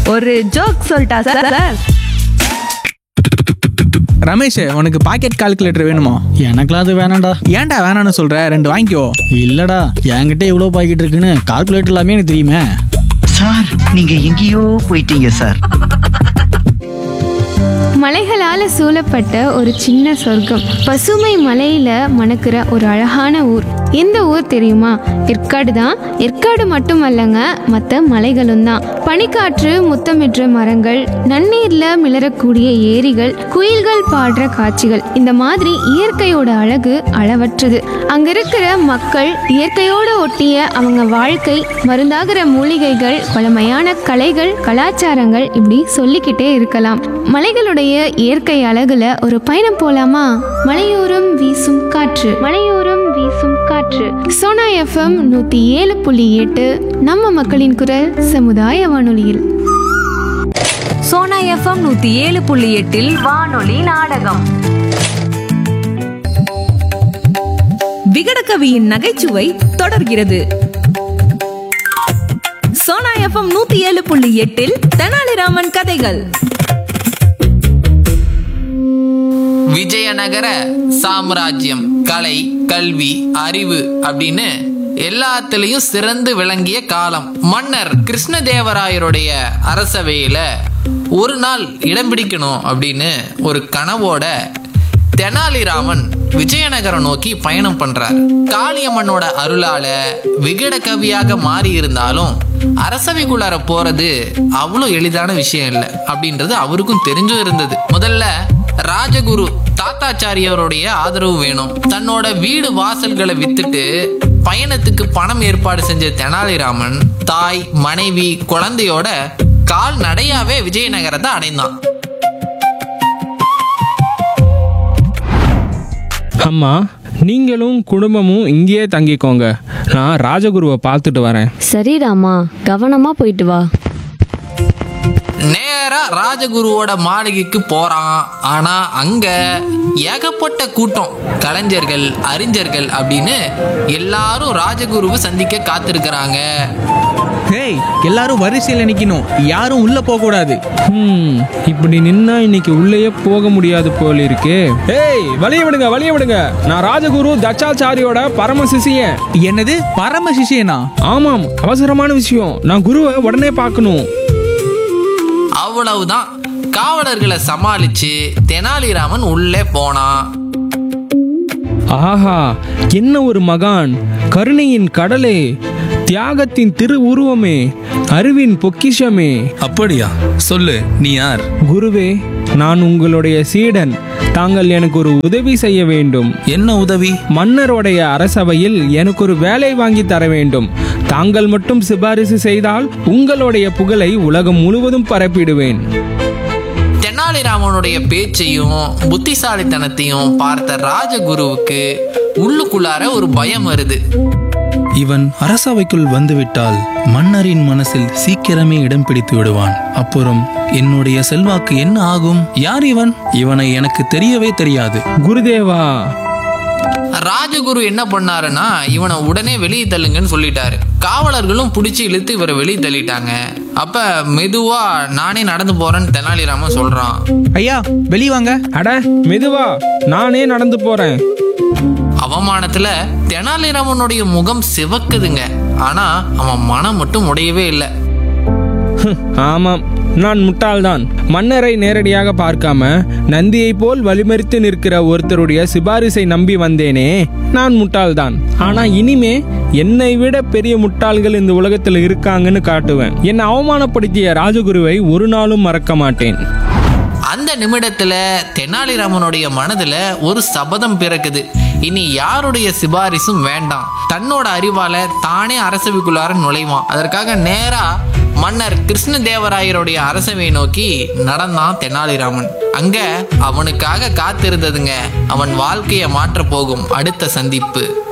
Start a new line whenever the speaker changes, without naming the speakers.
ஒரு ஜோக் சொல்லிட்டா sir sir
Ramesh உனக்கு பாக்கெட் கால்குலேட்டர் வேணுமா
எனக்குலாம் அது வேணாம்டா
ஏன்டா வேணாம்னு சொல்ற ரெண்டு வாங்கிக்கோ
இல்லடா என்கிட்ட இவ்வளோ பாக்கெட் இருக்குன்னு கால்குலேட்டர் எல்லாமே எனக்கு தெரியுமே
சார் நீங்க எங்கேயோ போயிட்டீங்க சார்
மலைகளால சூழப்பட்ட ஒரு சின்ன சொர்க்கம் பசுமை மலையில மணக்கிற ஒரு அழகான ஊர் எந்த ஊர் தெரியுமா ஏற்காடு தான் ஏற்காடு மட்டுமல்லங்க மற்ற மலைகளும் தான் பனிக்காற்று முத்தமிடுற மரங்கள் நன்னீர்ல மிளறக்கூடிய ஏரிகள் குயில்கள் பாடுற காட்சிகள் இந்த மாதிரி இயற்கையோட அழகு அளவற்றது அங்க இருக்கிற மக்கள் இயற்கையோட ஒட்டிய அவங்க வாழ்க்கை மருந்தாகிற மூலிகைகள் பழமையான கலைகள் கலாச்சாரங்கள் இப்படி சொல்லிக்கிட்டே இருக்கலாம் மலைகளுடைய இயற்கை அழகுல ஒரு பயணம் போலாமா மலையோரம் வீசும் காற்று மலையோரம் வீசும் காற்று சோனா எஃப்எம் நூத்தி ஏழு புள்ளி எட்டு நம்ம மக்களின் குரல் சமுதாய வானொலியில்
சோனா எஃப்எம் நூத்தி ஏழு புள்ளி எட்டில் வானொலி நாடகம் விகடகவியின் நகைச்சுவை தொடர்கிறது சோனா எஃப்எம் நூத்தி ஏழு புள்ளி எட்டில் தெனாலிராமன் கதைகள்
விஜயநகர சாம்ராஜ்யம் கலை கல்வி அறிவு அப்படின்னு எல்லாத்துலயும் சிறந்து விளங்கிய காலம் மன்னர் கிருஷ்ணதேவராயருடைய அரசவையில ஒரு நாள் இடம் பிடிக்கணும் அப்படின்னு ஒரு கனவோட தெனாலிராமன் விஜயநகரம் நோக்கி பயணம் பண்றார் காளியம்மனோட அருளால விகட கவியாக மாறி இருந்தாலும் அரசவைக்குள்ளார போறது அவ்வளோ எளிதான விஷயம் இல்லை அப்படின்றது அவருக்கும் தெரிஞ்சும் இருந்தது முதல்ல ராஜகுரு தாத்தாச்சாரியருடைய ஆதரவு வேணும் தன்னோட வீடு வாசல்களை வித்துட்டு பயணத்துக்கு பணம் ஏற்பாடு செஞ்ச தெனாலிராமன் தாய் மனைவி குழந்தையோட கால் நடையாவே விஜயநகரத்தை அடைந்தான்
அம்மா நீங்களும் குடும்பமும் இங்கேயே தங்கிக்கோங்க நான் ராஜகுருவை பார்த்துட்டு வரேன்
சரி ராமா கவனமா போயிட்டு வா
நேரா ராஜகுருவோட மாளிகைக்கு போறான் ஆனா அங்க ஏகப்பட்ட கூட்டம் கலைஞர்கள் அறிஞர்கள் அப்படின்னு எல்லாரும் ராஜகுருவை சந்திக்க காத்திருக்கிறாங்க
ஹேய் எல்லாரும் வரிசையில் நிக்கணும் யாரும் உள்ள போக கூடாது
ம் இப்படி நின்னா இன்னைக்கு உள்ளேயே போக முடியாது போல இருக்கே ஏய் வழிய விடுங்க வழிய விடுங்க நான் ராஜகுரு தச்சாச்சாரியோட பரம சிசியன்
என்னது பரம சிஷியனா
ஆமாம் அவசரமான விஷயம் நான் குருவை உடனே பார்க்கணும்
அவ்வளவுதான் காவலர்களை சமாளிச்சு தெனாலிராமன் உள்ளே போனான்
ஆஹா என்ன ஒரு மகான் கருணையின் கடலே தியாகத்தின் திரு உருவமே அறிவின் பொக்கிஷமே
அப்படியா சொல்லு நீ யார்
குருவே நான் உங்களுடைய சீடன் தாங்கள் எனக்கு ஒரு உதவி செய்ய வேண்டும்
என்ன உதவி
மன்னருடைய அரசவையில் எனக்கு ஒரு வேலை வாங்கி தர வேண்டும் தாங்கள் மட்டும் சிபாரிசு செய்தால் உங்களுடைய புகழை உலகம் முழுவதும் பரப்பிடுவேன்
தெனாலிராமனுடைய பேச்சையும் புத்திசாலித்தனத்தையும் பார்த்த ராஜகுருவுக்கு உள்ளுக்குள்ளார ஒரு பயம் வருது
இவன் அரசவைக்குள் வந்துவிட்டால் மன்னரின் மனசில் சீக்கிரமே இடம் பிடித்து விடுவான் அப்புறம் என்னுடைய செல்வாக்கு என்ன ஆகும் யார் இவன் இவனை எனக்கு தெரியவே தெரியாது
குருதேவா
ராஜகுரு என்ன பண்ணாருன்னா இவனை உடனே வெளியே தள்ளுங்கன்னு சொல்லிட்டாரு காவலர்களும் பிடிச்சி இழுத்து இவரை வெளியே தள்ளிட்டாங்க அப்ப மெதுவா நானே நடந்து போறேன்னு தெனாலிராமன் சொல்றான்
ஐயா வெளிய வாங்க
அட மெதுவா நானே நடந்து போறேன்
அவமானத்துல தெனாலிராமனுடைய முகம் சிவக்குதுங்க ஆனா அவன் மனம் மட்டும் உடையவே இல்லை
ஹம், ஆமாம் நான் முட்டாள்தான் மன்னரை நேரடியாக பார்க்காம நந்தியைப் போல் வழிமறித்து நிற்கிற ஒருத்தருடைய சிபாரிசை நம்பி வந்தேனே நான் முட்டாள்தான் ஆனா இனிமே என்னை விட பெரிய முட்டாள்கள் இந்த உலகத்தில் இருக்காங்கன்னு காட்டுவேன் என்னை அவமானப்படுத்திய ராஜகுருவை ஒரு நாளும் மறக்க மாட்டேன்
அந்த நிமிடத்துல தெனாலிராமனுடைய மனதுல ஒரு சபதம் பிறக்குது இனி யாருடைய சிபாரிசும் வேண்டாம் தன்னோட அறிவால தானே அரசவைக்குள்ளார நுழைவான் அதற்காக நேரா மன்னர் கிருஷ்ணதேவராயருடைய அரசவையை நோக்கி நடந்தான் தெனாலிராமன் அங்க அவனுக்காக காத்திருந்ததுங்க அவன் வாழ்க்கையை மாற்ற போகும் அடுத்த சந்திப்பு